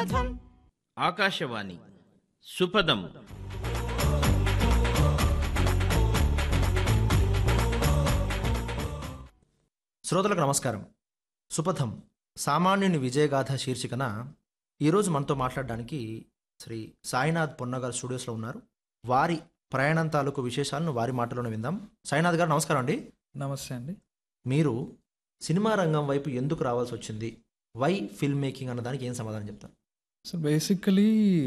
సుపథం ఆకాశవాణి సుపదం శ్రోతలకు నమస్కారం సుపథం సామాన్యుని విజయగాథ శీర్షికన ఈరోజు మనతో మాట్లాడడానికి శ్రీ సాయినాథ్ పొన్నగారు స్టూడియోస్లో ఉన్నారు వారి ప్రయాణం తాలూకు విశేషాలను వారి మాటలోనే విందాం సాయినాథ్ గారు నమస్కారం అండి నమస్తే అండి మీరు సినిమా రంగం వైపు ఎందుకు రావాల్సి వచ్చింది వై ఫిల్మ్ మేకింగ్ అన్న దానికి ఏం సమాధానం చెప్తారు సో బేసికలీ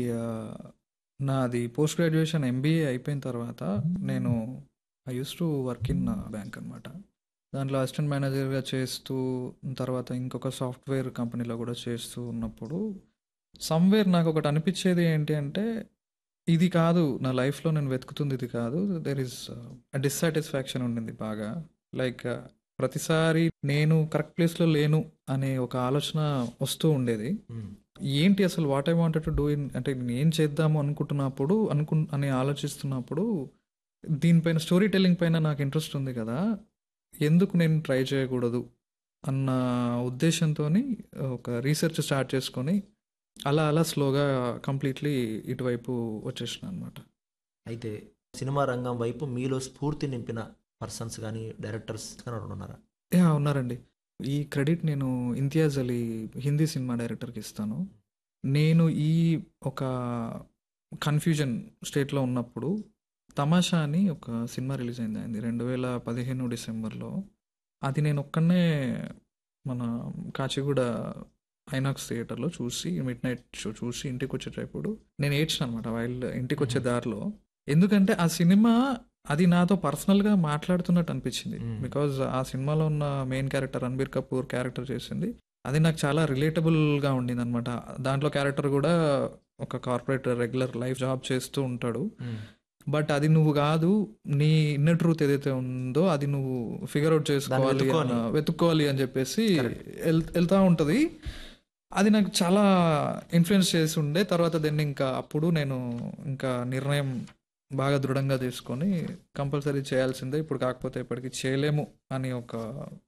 నాది పోస్ట్ గ్రాడ్యుయేషన్ ఎంబీఏ అయిపోయిన తర్వాత నేను I use to work in bank అనమాట దాంట్లో అసిస్టెంట్ మేనేజర్గా చేస్తూ తర్వాత ఇంకొక సాఫ్ట్వేర్ కంపెనీలో కూడా చేస్తూ ఉన్నప్పుడు సమ్వేర్ నాకు ఒకటి అనిపించేది ఏంటి అంటే ఇది కాదు నా లైఫ్లో నేను వెతుకుతుంది ఇది కాదు దెర్ ఇస్ డిస్సాటిస్ఫాక్షన్ ఉండింది బాగా లైక్ ప్రతిసారి నేను కరెక్ట్ ప్లేస్లో లేను అనే ఒక ఆలోచన వస్తూ ఉండేది ఏంటి అసలు what I wanted to do in అంటే నేను ఏం చేద్దాము అనుకుంటున్నప్పుడు అనుకు అని ఆలోచిస్తున్నప్పుడు దీనిపైన స్టోరీ టెల్లింగ్ పైన నాకు ఇంట్రెస్ట్ ఉంది కదా ఎందుకు నేను ట్రై చేయకూడదు అన్న ఉద్దేశంతో ఒక రీసెర్చ్ స్టార్ట్ చేసుకొని అలా అలా స్లోగా కంప్లీట్లీ ఇటువైపు వచ్చేసిన అనమాట అయితే సినిమా రంగం వైపు మీలో స్ఫూర్తి నింపిన పర్సన్స్ కానీ డైరెక్టర్స్ కానీ ఎవరు ఉన్నారా యా ఉన్నారండి ఈ క్రెడిట్ నేను ఇంతియాజ్ అలీ హిందీ సినిమా డైరెక్టర్కి ఇస్తాను నేను ఈ ఒక కన్ఫ్యూజన్ స్టేట్లో ఉన్నప్పుడు తమాషా అని ఒక సినిమా రిలీజ్ అయింది అయింది రెండు వేల పదిహేను డిసెంబర్లో అది నేను ఒక్కనే మన కాచిగూడ ఐనాక్స్ థియేటర్లో చూసి మిడ్ నైట్ షో చూసి ఇంటికి వచ్చేటప్పుడు నేను ఏడ్చిన అనమాట వైల్ ఇంటికి వచ్చే దారిలో ఎందుకంటే ఆ సినిమా అది నాతో పర్సనల్గా మాట్లాడుతున్నట్టు అనిపించింది Mm. బికాజ్ ఆ సినిమాలో ఉన్న main character Ranbir Kapoor character చేసింది అది నాకు చాలా రిలేటబుల్గా ఉండింది అనమాట దాంట్లో క్యారెక్టర్ కూడా ఒక కార్పొరేట్ రెగ్యులర్ లైఫ్ జాబ్ చేస్తూ ఉంటాడు బట్ అది నువ్వు కాదు నీ ఇన్నర్ ట్రూత్ ఏదైతే ఉందో అది నువ్వు ఫిగర్ అవుట్ చేసుకోవాలి వెతుక్కోవాలి. అన్న- వెతుక్కోవాలి అని చెప్పేసి Correct. వెళ్- వెళ్తా ఉంటుంది అది నాకు చాలా ఇన్ఫ్లుయెన్స్ చేసి ఉండే తర్వాత దాన్ని ఇంకా అప్పుడు నేను ఇంకా నిర్ణయం బాగా దృఢంగా తీసుకొని కంపల్సరీ చేయాల్సిందే ఇప్పుడు కాకపోతే ఇప్పటికి చేయలేము అని ఒక